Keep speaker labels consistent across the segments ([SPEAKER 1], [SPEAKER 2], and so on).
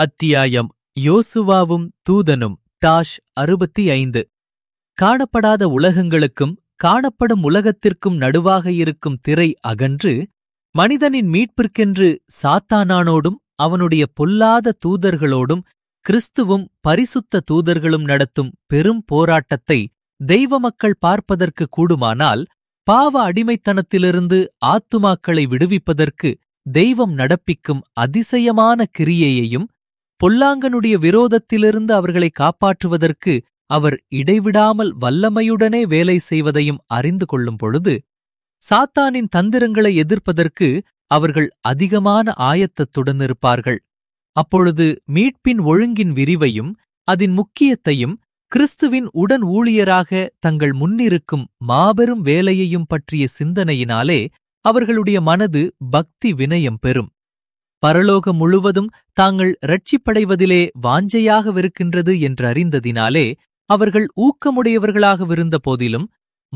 [SPEAKER 1] அத்தியாயம் யோசுவாவும் தூதனும் டாஷ் அறுபத்தி ஐந்து காணப்படாத உலகங்களுக்கும் காணப்படும் உலகத்திற்கும் நடுவாக இருக்கும் திரை அகன்று மனிதனின் மீட்பிற்கென்று சாத்தானானோடும் அவனுடைய பொல்லாத தூதர்களோடும் கிறிஸ்துவும் பரிசுத்த தூதர்களும் நடத்தும் பெரும் போராட்டத்தை தெய்வ மக்கள் பார்ப்பதற்கு கூடுமானால் பாவ அடிமைத்தனத்திலிருந்து ஆத்துமாக்களை விடுவிப்பதற்கு தெய்வம் நடப்பிக்கும் அதிசயமான கிரியையையும் பொல்லாங்கனுடைய விரோதத்திலிருந்து அவர்களை காப்பாற்றுவதற்கு அவர் இடைவிடாமல் வல்லமையுடனே வேலை செய்வதையும் அறிந்து கொள்ளும் பொழுது சாத்தானின் தந்திரங்களை எதிர்ப்பதற்கு அவர்கள் அதிகமான ஆயத்தத்துடன் இருப்பார்கள் அப்பொழுது மீட்பின் ஒழுங்கின் விரிவையும் அதன் முக்கியத்தையும் கிறிஸ்துவின் உடன் ஊழியராக தங்கள் முன்னிருக்கும் மாபெரும் வேலையையும் பற்றிய சிந்தனையினாலே அவர்களுடைய மனது பக்தி வினயம் பெறும் பரலோகம் முழுவதும் தாங்கள் ரட்சிப்படைவதிலே வாஞ்சையாகவிருக்கின்றது என்று அறிந்ததினாலே அவர்கள் ஊக்கமுடையவர்களாகவிருந்த போதிலும்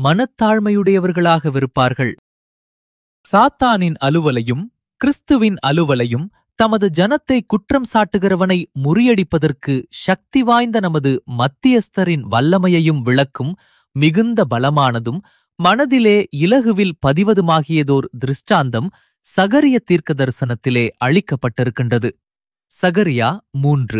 [SPEAKER 1] மனத்தாழ்மையுடையவர்களாகவிருப்பார்கள் சாத்தானின் அலுவலையும் கிறிஸ்துவின் அலுவலையும் தமது ஜனத்தை குற்றம் சாட்டுகிறவனை முறியடிப்பதற்கு சக்தி வாய்ந்த நமது மத்தியஸ்தரின் வல்லமையையும் விளக்கும் மிகுந்த பலமானதும் மனதிலே இலகுவில் பதிவதுமாகியதோர் திருஷ்டாந்தம் சகரிய தீர்க்க தரிசனத்திலே அளிக்கப்பட்டிருக்கின்றது சகரியா மூன்று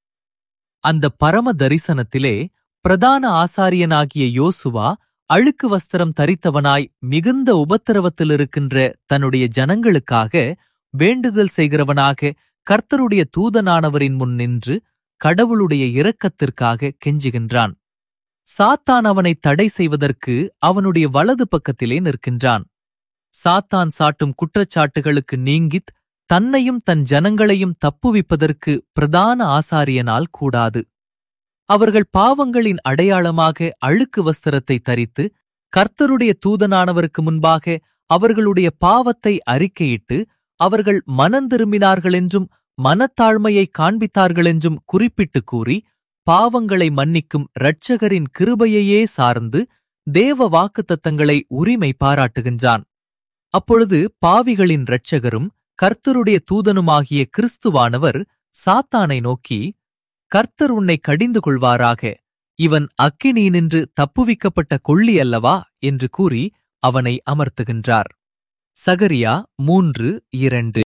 [SPEAKER 1] அந்த பரம தரிசனத்திலே பிரதான ஆசாரியனாகிய யோசுவா அழுக்கு வஸ்திரம் தரித்தவனாய் மிகுந்த உபத்திரவத்தில் இருக்கின்ற தன்னுடைய ஜனங்களுக்காக வேண்டுதல் செய்கிறவனாக கர்த்தருடைய தூதனானவரின் முன் நின்று கடவுளுடைய இரக்கத்திற்காக கெஞ்சுகின்றான் சாத்தான் அவனை தடை செய்வதற்கு அவனுடைய வலது பக்கத்திலே நிற்கின்றான் சாத்தான் சாட்டும் குற்றச்சாட்டுகளுக்கு நீங்கித் தன்னையும் தன் ஜனங்களையும் தப்புவிப்பதற்கு பிரதான ஆசாரியனால் கூடாது அவர்கள் பாவங்களின் அடையாளமாக அழுக்கு வஸ்திரத்தை தரித்து கர்த்தருடைய தூதனானவருக்கு முன்பாக அவர்களுடைய பாவத்தை அறிக்கையிட்டு அவர்கள் மனந்திரும்பினார்களென்றும் மனத்தாழ்மையை காண்பித்தார்களென்றும் குறிப்பிட்டு கூறி பாவங்களை மன்னிக்கும் இரட்சகரின் கிருபையையே சார்ந்து தேவ வாக்குத்தத்தங்களை உரிமை பாராட்டுகின்றான் அப்பொழுது பாவிகளின் இரட்சகரும் கர்த்தருடைய தூதனுமாகிய கிறிஸ்துவானவர் சாத்தானை நோக்கி கர்த்தர் உன்னை கடிந்து கொள்வாராக இவன் அக்கினியினின்று தப்புவிக்கப்பட்ட கொள்ளி அல்லவா என்று கூறி அவனை அமர்த்துகின்றார் சகரியா மூன்று இரண்டு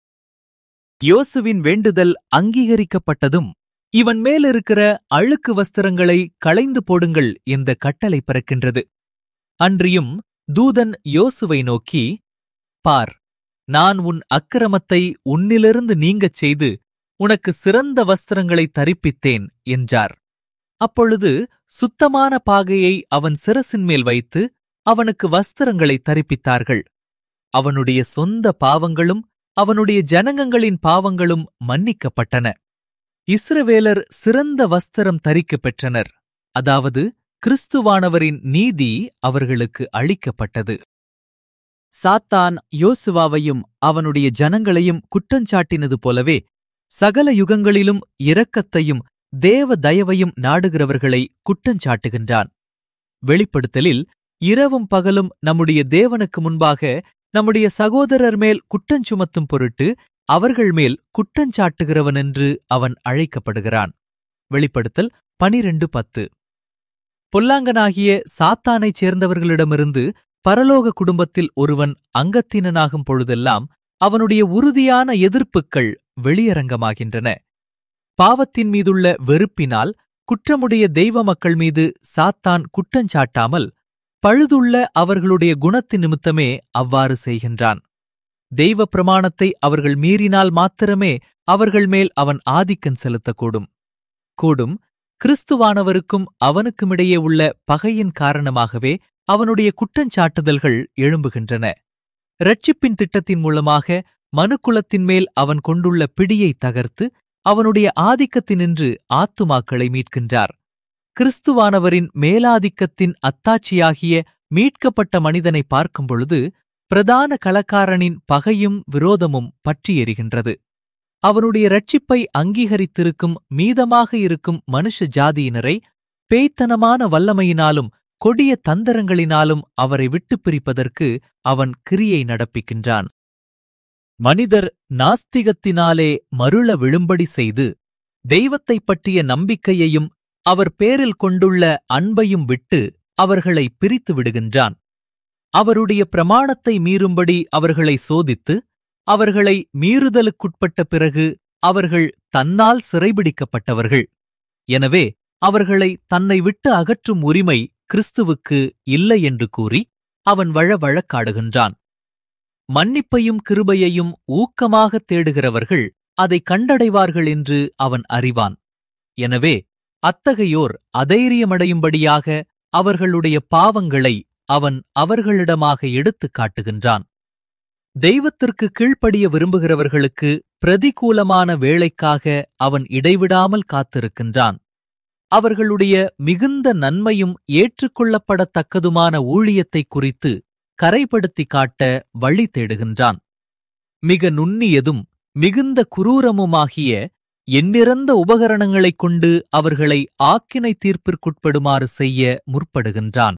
[SPEAKER 1] யோசுவின் வேண்டுதல் அங்கீகரிக்கப்பட்டதும் இவன் மேலிருக்கிற அழுக்கு வஸ்திரங்களை களைந்து போடுங்கள் என்ற கட்டளை பிறக்கின்றது அன்றியும் தூதன் யோசுவை நோக்கி பார் நான் உன் அக்கிரமத்தை உன்னிலிருந்து நீங்கச் செய்து உனக்கு சிறந்த வஸ்திரங்களை தரிப்பித்தேன் என்றார் அப்பொழுது சுத்தமான பாகையை அவன் சிரசின் மேல் வைத்து அவனுக்கு வஸ்திரங்களை தரிப்பித்தார்கள் அவனுடைய சொந்த பாவங்களும் அவனுடைய ஜனங்கங்களின் பாவங்களும் மன்னிக்கப்பட்டன இஸ்ரவேலர் சிறந்த வஸ்திரம் தரிக்கப் பெற்றனர் அதாவது கிறிஸ்துவானவரின் நீதி அவர்களுக்கு அளிக்கப்பட்டது சாத்தான் யோசுவாவையும் அவனுடைய ஜனங்களையும் குற்றஞ்சாட்டினது போலவே சகல யுகங்களிலும் இரக்கத்தையும் தேவ தயவையும் நாடுகிறவர்களை குற்றஞ்சாட்டுகின்றான் வெளிப்படுத்தலில் இரவும் பகலும் நம்முடைய தேவனுக்கு முன்பாக நம்முடைய சகோதரர் மேல் குற்றஞ்சுமத்தும் பொருட்டு அவர்கள் மேல் குற்றஞ்சாட்டுகிறவனென்று அவன் அழைக்கப்படுகிறான் வெளிப்படுத்தல் பனிரெண்டு பத்து பொல்லாங்கனாகிய சாத்தானைச் சேர்ந்தவர்களிடமிருந்து பரலோக குடும்பத்தில் ஒருவன் அங்கத்தினனாகும் பொழுதெல்லாம் அவனுடைய உறுதியான எதிர்ப்புக்கள் வெளியரங்கமாகின்றன பாவத்தின் மீதுள்ள வெறுப்பினால் குற்றமுடைய தெய்வ மக்கள் மீது சாத்தான் குற்றஞ்சாட்டாமல் பழுதுள்ள அவர்களுடைய குணத்தின் நிமித்தமே அவ்வாறு செய்கின்றான் தெய்வ பிரமாணத்தை அவர்கள் மீறினால் மாத்திரமே அவர்கள் மேல் அவன் ஆதிக்கம் செலுத்தக்கூடும் கூடும் கிறிஸ்துவானவருக்கும் அவனுக்குமிடையே உள்ள பகையின் காரணமாகவே அவனுடைய குற்றஞ்சாட்டுதல்கள் எழும்புகின்றன இரட்சிப்பின் திட்டத்தின் மூலமாக மனுக்குலத்தின் மேல் அவன் கொண்டுள்ள பிடியை தகர்த்து அவனுடைய ஆதிக்கத்தினின்று ஆத்துமாக்களை மீட்கின்றார் கிறிஸ்துவானவரின் மேலாதிக்கத்தின் அத்தாட்சியாகிய மீட்கப்பட்ட மனிதனை பார்க்கும் பொழுது பிரதான களக்காரனின் பகையும் விரோதமும் பற்றி எரிகின்றது அவனுடைய ரட்சிப்பை அங்கீகரித்திருக்கும் மீதமாக இருக்கும் மனுஷ ஜாதியினரை பேய்த்தனமான வல்லமையினாலும் கொடிய தந்தரங்களினாலும் அவரை விட்டுப் பிரிப்பதற்கு அவன் கிரியை நடப்பிக்கின்றான் மனிதர் நாஸ்திகத்தினாலே மருள விழும்படி செய்து தெய்வத்தைப் பற்றிய நம்பிக்கையையும் அவர் பேரில் கொண்டுள்ள அன்பையும் விட்டு அவர்களை பிரித்து விடுகின்றான் அவருடைய பிரமாணத்தை மீறும்படி அவர்களை சோதித்து அவர்களை மீறுதலுக்குட்பட்ட பிறகு அவர்கள் தன்னால் சிறைபிடிக்கப்பட்டவர்கள் எனவே அவர்களை தன்னை விட்டு அகற்றும் உரிமை கிறிஸ்துவுக்கு இல்லை என்று கூறி அவன் வழ வழக்காடுகின்றான் மன்னிப்பையும் கிருபையையும் ஊக்கமாகத் தேடுகிறவர்கள் அதை கண்டடைவார்கள் என்று அவன் அறிவான் எனவே அத்தகையோர் அதைரியமடையும்படியாக அவர்களுடைய பாவங்களை அவன் அவர்களிடமாக எடுத்துக் காட்டுகின்றான் தெய்வத்திற்கு கீழ்ப்படிய விரும்புகிறவர்களுக்கு பிரதிகூலமான வேளைக்காக அவன் இடைவிடாமல் காத்திருக்கின்றான் அவர்களுடைய மிகுந்த நன்மையும் ஏற்றுக்கொள்ளப்படத்தக்கதுமான ஊழியத்தைக் குறித்து கரைப்படுத்தி காட்ட வழி தேடுகின்றான் மிக நுண்ணியதும் மிகுந்த குரூரமுமாகிய எண்ணிறந்த உபகரணங்களைக் கொண்டு அவர்களை ஆக்கினை தீர்ப்பிற்குட்படுமாறு செய்ய முற்படுகின்றான்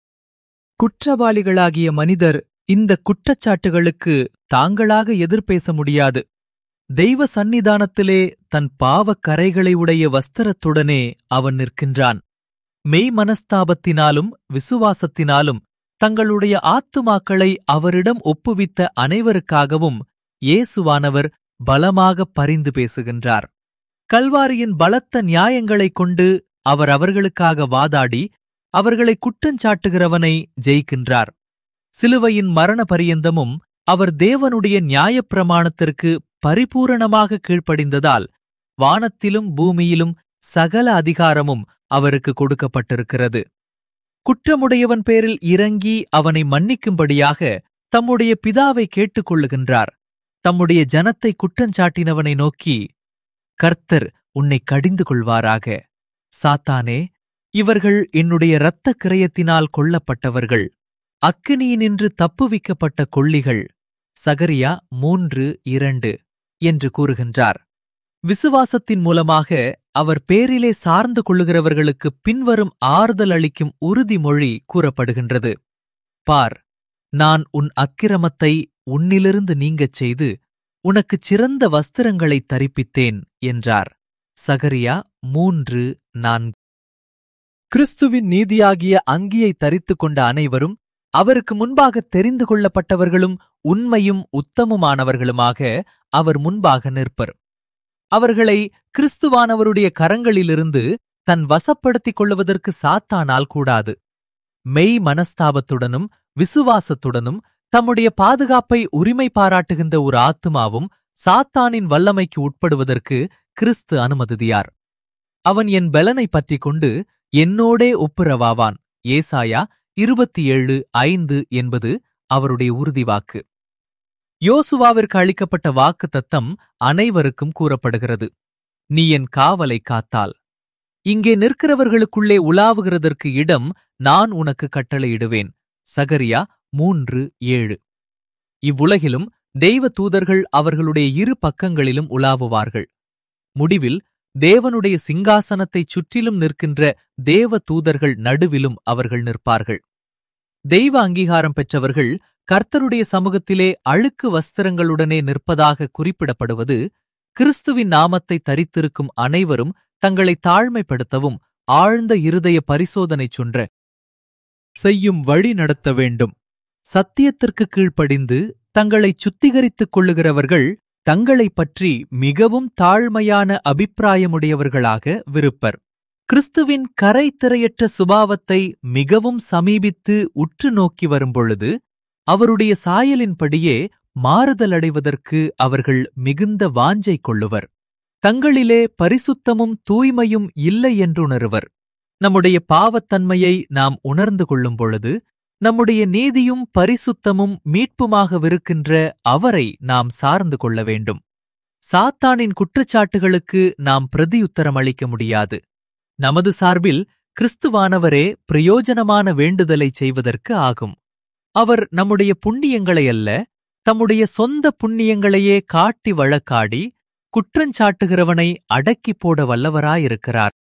[SPEAKER 1] குற்றவாளிகளாகிய மனிதர் இந்த குற்றச்சாட்டுகளுக்கு தாங்களாக எதிர்பேச முடியாது தெய்வ சந்நிதானத்திலே தன் பாவக் கரைகளை உடைய வஸ்திரத்துடனே அவன் நிற்கின்றான் மெய் மனஸ்தாபத்தினாலும் விசுவாசத்தினாலும் தங்களுடைய ஆத்துமாக்களை அவரிடம் ஒப்புவித்த அனைவருக்காகவும் இயேசுவானவர் பலமாக பரிந்து பேசுகின்றார் கல்வாரியின் பலத்த நியாயங்களைக் கொண்டு அவர் அவர்களுக்காக வாதாடி அவர்களை குற்றஞ்சாட்டுகிறவனை ஜெயிக்கின்றார் சிலுவையின் மரண பரியந்தமும் அவர் தேவனுடைய நியாயப்பிரமாணத்திற்கு பரிபூரணமாக கீழ்ப்படிந்ததால் வானத்திலும் பூமியிலும் சகல அதிகாரமும் அவருக்கு கொடுக்கப்பட்டிருக்கிறது குற்றமுடையவன் பேரில் இறங்கி அவனை மன்னிக்கும்படியாக தம்முடைய பிதாவை கேட்டுக்கொள்ளுகின்றார் தம்முடைய ஜனத்தை குற்றஞ்சாட்டினவனை நோக்கி கர்த்தர் உன்னை கடிந்து கொள்வாராக சாத்தானே இவர்கள் என்னுடைய இரத்தக் கிரயத்தினால் கொல்லப்பட்டவர்கள் அக்கினியினின்று தப்புவிக்கப்பட்ட கொள்ளிகள் சகரியா மூன்று இரண்டு என்று கூறுகின்றார் விசுவாசத்தின் மூலமாக அவர் பேரிலே சார்ந்து கொள்ளுகிறவர்களுக்கு பின்வரும் ஆறுதல் அளிக்கும் உறுதிமொழி கூறப்படுகின்றது பார் நான் உன் அக்கிரமத்தை உன்னிலிருந்து நீங்கச் செய்து உனக்குச் சிறந்த வஸ்திரங்களை தரிப்பித்தேன் என்றார் சகரியா மூன்று நான்கு கிறிஸ்துவின் நீதியாகிய அங்கியை தரித்துக் கொண்ட அனைவரும் அவருக்கு முன்பாக தெரிந்து கொள்ளப்பட்டவர்களும் உண்மையும் உத்தமுமானவர்களுமாக அவர் முன்பாக நிற்பர் அவர்களை கிறிஸ்துவானவருடைய கரங்களிலிருந்து தன் வசப்படுத்திக் கொள்ளுவதற்கு சாத்தானால் கூடாது மெய் மனஸ்தாபத்துடனும் விசுவாசத்துடனும் தம்முடைய பாதுகாப்பை உரிமை பாராட்டுகின்ற ஒரு ஆத்துமாவும் சாத்தானின் வல்லமைக்கு உட்படுவதற்கு கிறிஸ்து அனுமதியார் அவன் என் பலனை பற்றிக் கொண்டு என்னோடே ஒப்புரவாவான் ஏசாயா இருபத்தி ஏழு ஐந்து என்பது அவருடைய உறுதிவாக்கு யோசுவாவிற்கு அளிக்கப்பட்ட வாக்கு தத்தம் அனைவருக்கும் கூறப்படுகிறது நீ என் காவலை காத்தால் இங்கே நிற்கிறவர்களுக்குள்ளே உலாவுகிறதற்கு இடம் நான் உனக்கு கட்டளையிடுவேன் சகரியா மூன்று ஏழு இவ்வுலகிலும் தெய்வ தூதர்கள் அவர்களுடைய இரு பக்கங்களிலும் உலாவுவார்கள் முடிவில் தேவனுடைய சிங்காசனத்தைச் சுற்றிலும் நிற்கின்ற தேவ தூதர்கள் நடுவிலும் அவர்கள் நிற்பார்கள் தெய்வ அங்கீகாரம் பெற்றவர்கள் கர்த்தருடைய சமூகத்திலே அழுக்கு வஸ்திரங்களுடனே நிற்பதாக குறிப்பிடப்படுவது கிறிஸ்துவின் நாமத்தை தரித்திருக்கும் அனைவரும் தங்களை தாழ்மைப்படுத்தவும் ஆழ்ந்த இருதய பரிசோதனை சொன்ற செய்யும் வழி நடத்த வேண்டும் சத்தியத்திற்கு கீழ்ப்படிந்து தங்களை சுத்திகரித்துக் கொள்ளுகிறவர்கள் தங்களைப் பற்றி மிகவும் தாழ்மையான அபிப்பிராயமுடையவர்களாக விருப்பர் கிறிஸ்துவின் கரை திரையற்ற சுபாவத்தை மிகவும் சமீபித்து உற்று நோக்கி வரும்பொழுது அவருடைய சாயலின்படியே மாறுதலடைவதற்கு அவர்கள் மிகுந்த வாஞ்சை கொள்ளுவர் தங்களிலே பரிசுத்தமும் தூய்மையும் இல்லை என்றுணருவர் நம்முடைய பாவத்தன்மையை நாம் உணர்ந்து கொள்ளும் பொழுது நம்முடைய நீதியும் பரிசுத்தமும் மீட்புமாகவிருக்கின்ற அவரை நாம் சார்ந்து கொள்ள வேண்டும் சாத்தானின் குற்றச்சாட்டுகளுக்கு நாம் பிரதியுத்தரம் அளிக்க முடியாது நமது சார்பில் கிறிஸ்துவானவரே பிரயோஜனமான வேண்டுதலை செய்வதற்கு ஆகும் அவர் நம்முடைய புண்ணியங்களை அல்ல தம்முடைய சொந்த புண்ணியங்களையே காட்டி வழக்காடி குற்றஞ்சாட்டுகிறவனை அடக்கிப் போட வல்லவராயிருக்கிறார்